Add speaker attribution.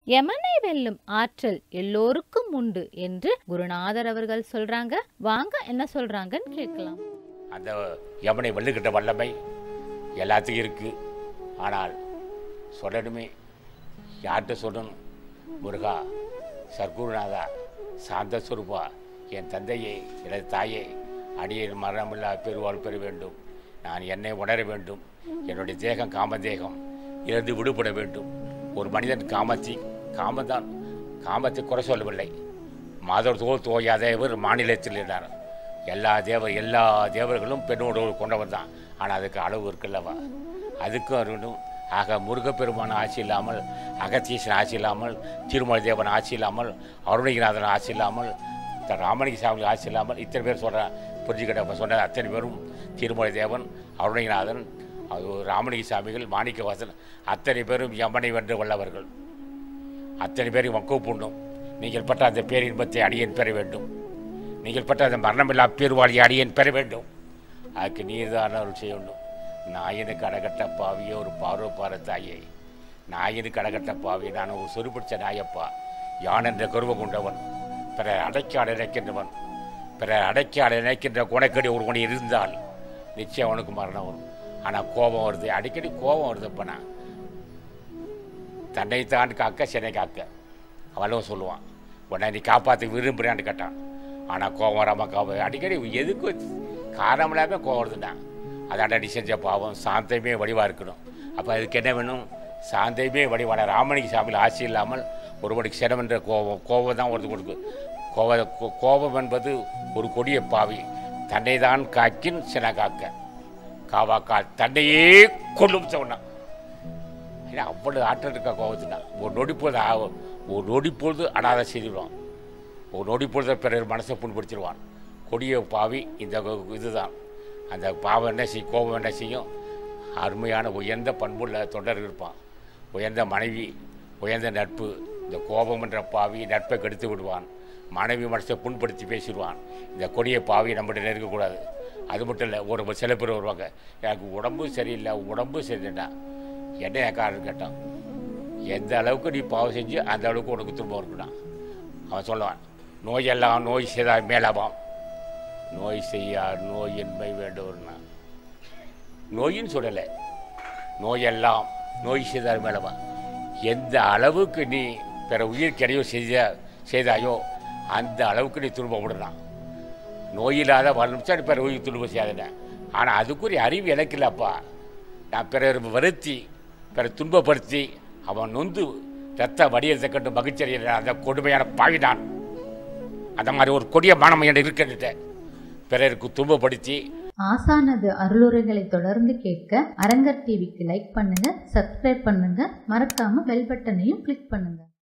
Speaker 1: யமனை வெல்லும் ஆற்றல் எல்லோருக்கும் உண்டு என்று குருநாதர் அவர்கள் சொல்றாங்க வாங்க என்ன சொல்றாங்கன்னு கேட்கலாம்
Speaker 2: அந்த யமனை வெல்லுகின்ற வல்லமை எல்லாத்துக்கும் இருக்குது ஆனால் சொல்லணுமே யார்கிட்ட சொல்லணும் முருகா சர்க்குருநாதா சாந்த சுரூபா என் தந்தையே எனது தாயே அடியின் மரணமில்லா பெருவாழ் பெற வேண்டும் நான் என்னை உணர வேண்டும் என்னுடைய தேகம் காமதேகம் இருந்து விடுபட வேண்டும் ஒரு மனிதன் காமத்தி காமந்தான் காமத்தை குறை சொல்லவில்லை மாதர் தோல் தோயாத இவர் மாநிலத்தில் இருந்தார் எல்லா தேவர் எல்லா தேவர்களும் பெண்ணோடு கொண்டவர் தான் ஆனால் அதுக்கு அளவு இருக்குல்லவா அதுக்கும் இருக்கணும் ஆக முருகப்பெருமான ஆட்சி இல்லாமல் அகத்தீசன் ஆட்சி இல்லாமல் திருமலை தேவன் ஆட்சி இல்லாமல் அருணகிநாதன் ஆட்சி இல்லாமல் த- ராமலிங்க சாமி ஆட்சி இல்லாமல் இத்தனை பேர் சொல்கிற புரிஞ்சுக்கிட்ட சொன்ன அத்தனை பேரும் திருமலை தேவன் அருணகிநாதன் அது ராமலிங்க சாமிகள் மாணிக்கவாசன் அத்தனை பேரும் யமனை வென்று வல்லவர்கள் அத்தனை பேரையும் மக்குவப்புண்ணும் நீங்கள் பட்ட அந்த பேரின்பத்தை அடியேன் பெற வேண்டும் நீங்கள் பட்ட அந்த மரணமில்லா பேர்வாளி அடியேன் பெற வேண்டும் அதுக்கு நீர்தான் அருள் செய்யணும் நாயனுக்கு அடகட்ட பாவியே ஒரு பார்வை பார தாயே நாயனுக்கு அடகட்ட பாவி நான் ஒரு சொருப்பிடிச்ச நாயப்பா யான் என்ற கருவம் கொண்டவன் பிறர் அடைக்காட நினைக்கின்றவன் பிறர் அடைக்காட நினைக்கின்ற குணக்கடி ஒருவன் இருந்தால் நிச்சயம் அவனுக்கு மரணம் வரும் ஆனால் கோபம் வருது அடிக்கடி கோபம் வருது இப்போ நான் தன்னைத்தான் காக்க சென்னை காக்க அவளும் சொல்லுவான் உன்னை நீ காப்பாற்ற விரும்புகிறான்னு கேட்டான் ஆனால் கோவம் வராமல் காவ அடிக்கடி எதுக்கு காரணம் இல்லாமல் கோவம் வருதுண்ணா அதாண்டா நீ செஞ்ச பாவம் சாந்தமே வடிவாக இருக்கணும் அப்போ அதுக்கு என்ன வேணும் சாந்தமே வடிவான ராமணிக்கு சாமியில் ஆட்சி இல்லாமல் ஒருவனுக்கு சினம் என்ற கோபம் கோபம் தான் ஒருத்தர் கொடுக்கும் கோப கோ- கோபம் என்பது ஒரு கொடிய பாவி தன்னை தான் காக்கின் சின காக்க காவா கா தன்னையே கொள்ளும் சொன்னான் ஏன்னா அவ்வளவு ஆற்றல் இருக்கா கோபத்துனா ஒரு நொடி பொழுது ஆ- ஒரு நொடி பொழுது அனாதை செய்திடுவான் ஒரு நொடி பொழுது பிறர் மனசை புண்படுத்திடுவான் கொடிய பாவி இந்த கு- இதுதான் அந்த பாவம் என்ன செய்யும் கோபம் என்ன செய்யும் அருமையான உயர்ந்த பண்புள்ள தொண்டர் இருப்பான் உயர்ந்த மனைவி உயர்ந்த நட்பு இந்த கோபம் என்ற பாவி நட்பை கெடுத்து விடுவான் மனைவி மனசை புண்படுத்தி பேசிடுவான் இந்த கொடிய பாவி நம்மகிட்ட நெருக்கக்கூடாது அது மட்டும் இல்லை ஒரு சில பேர் வருவாங்க எனக்கு உடம்பு சரியில்லை உடம்பு சரியில்லைடா என்ன காரணம் கேட்டான் எந்த அளவுக்கு நீ பாவம் செஞ்சு அந்த அளவுக்கு உனக்கு துன்பம் இருக்குடா அவன் சொல்லுவான் நோயெல்லாம் நோய் செய்தால் மேலாவாம் நோய் செய்யார் நோய் என்பை வேண்டுவர்னா நோயின்னு சொல்லலை நோயெல்லாம் நோய் செய்தார் மேலவா எந்த அளவுக்கு நீ பிற உயிர் கிடையோ செய்த செய்தாயோ அந்த அளவுக்கு நீ துன்பப்படுறான் நோயில்லாத வரணுச்சா பிற உயிர் துன்பம் செய்யாதுன ஆனால் அதுக்குரிய அறிவு எனக்கு இல்லைப்பா நான் பிறர் வருத்தி பிற துன்பப்படுத்தி அவன் நொந்து ரத்த வடியத்தை கண்டு மகிழ்ச்சி அடைகிற அந்த கொடுமையான பாவி நான் அந்த மாதிரி ஒரு கொடிய மனம் என்று இருக்கின்றேன் பிறருக்கு துன்பப்படுத்தி
Speaker 3: ஆசானது அருளுரைகளை தொடர்ந்து கேட்க அரங்கர் டிவிக்கு லைக் பண்ணுங்க சப்ஸ்கிரைப் பண்ணுங்க மறக்காம பெல் பட்டனையும் கிளிக் பண்ணுங்க